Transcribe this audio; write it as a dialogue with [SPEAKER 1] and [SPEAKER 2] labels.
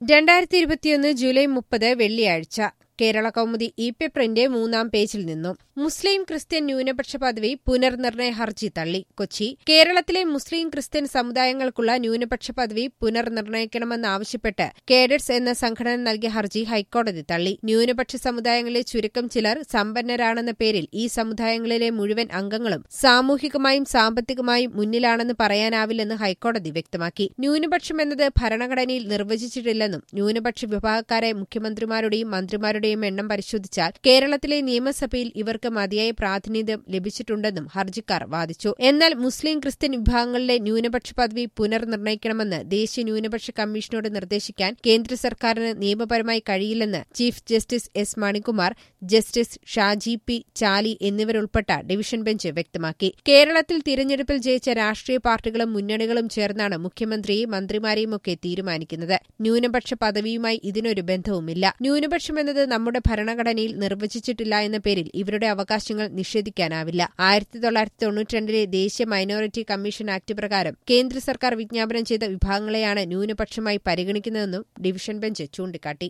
[SPEAKER 1] രണ്ടായിരത്തി ഇരുപത്തിയൊന്ന് ജൂലൈ മുപ്പത് വെള്ളിയാഴ്ച കേരള കൗമുദി ഇ പേപ്പറിന്റെ മൂന്നാം പേജിൽ നിന്നും മുസ്ലിം ക്രിസ്ത്യൻ ന്യൂനപക്ഷ പദവി പുനർനിർണയ ഹർജി തള്ളി കൊച്ചി കേരളത്തിലെ മുസ്ലിം ക്രിസ്ത്യൻ സമുദായങ്ങൾക്കുള്ള ന്യൂനപക്ഷ പദവി പുനർനിർണയിക്കണമെന്നാവശ്യപ്പെട്ട് കേഡറ്റ്സ് എന്ന സംഘടന നൽകിയ ഹർജി ഹൈക്കോടതി തള്ളി ന്യൂനപക്ഷ സമുദായങ്ങളിലെ ചുരുക്കം ചിലർ സമ്പന്നരാണെന്ന പേരിൽ ഈ സമുദായങ്ങളിലെ മുഴുവൻ അംഗങ്ങളും സാമൂഹികമായും സാമ്പത്തികമായും മുന്നിലാണെന്ന് പറയാനാവില്ലെന്ന് ഹൈക്കോടതി വ്യക്തമാക്കി ന്യൂനപക്ഷം എന്നത് ഭരണഘടനയിൽ നിർവചിച്ചിട്ടില്ലെന്നും ന്യൂനപക്ഷ വിഭാഗക്കാരെ മുഖ്യമന്ത്രിമാരുടെയും മന്ത്രിമാരുടെയും എണ്ണം പരിശോധിച്ചാൽ കേരളത്തിലെ നിയമസഭയിൽ ഇവർക്ക് മതിയായ പ്രാതിനിധ്യം ലഭിച്ചിട്ടുണ്ടെന്നും ഹർജിക്കാർ വാദിച്ചു എന്നാൽ മുസ്ലിം ക്രിസ്ത്യൻ വിഭാഗങ്ങളിലെ ന്യൂനപക്ഷ പദവി പുനർനിർണയിക്കണമെന്ന് ദേശീയ ന്യൂനപക്ഷ കമ്മീഷനോട് നിർദ്ദേശിക്കാൻ കേന്ദ്ര സർക്കാരിന് നിയമപരമായി കഴിയില്ലെന്ന് chief justice S Manikumar justice Shaji P Chaly എന്നിവരുൾപ്പെട്ട ഡിവിഷൻ ബെഞ്ച് വ്യക്തമാക്കി കേരളത്തിൽ തിരഞ്ഞെടുപ്പിൽ ജയിച്ച രാഷ്ട്രീയ പാർട്ടികളും മുന്നണികളും ചേർന്നാണ് മുഖ്യമന്ത്രിയെയും മന്ത്രിമാരെയുമൊക്കെ തീരുമാനിക്കുന്നത് ന്യൂനപക്ഷ പദവിയുമായി ഇതിനൊരു ബന്ധവുമില്ല ന്യൂനപക്ഷം എന്നത് നമ്മുടെ ഭരണഘടനയിൽ നിർവചിച്ചിട്ടില്ല എന്ന പേരിൽ ഇവരുടെ അവകാശങ്ങൾ നിഷേധിക്കാനാവില്ല ആയിരത്തി തൊള്ളായിരത്തി തൊണ്ണൂറ്റിരണ്ടിലെ ദേശീയ മൈനോറിറ്റി കമ്മീഷൻ ആക്ട് പ്രകാരം കേന്ദ്ര സർക്കാർ വിജ്ഞാപനം ചെയ്ത വിഭാഗങ്ങളെയാണ് ന്യൂനപക്ഷമായി പരിഗണിക്കുന്നതെന്നും ഡിവിഷൻ ബെഞ്ച് ചൂണ്ടിക്കാട്ടി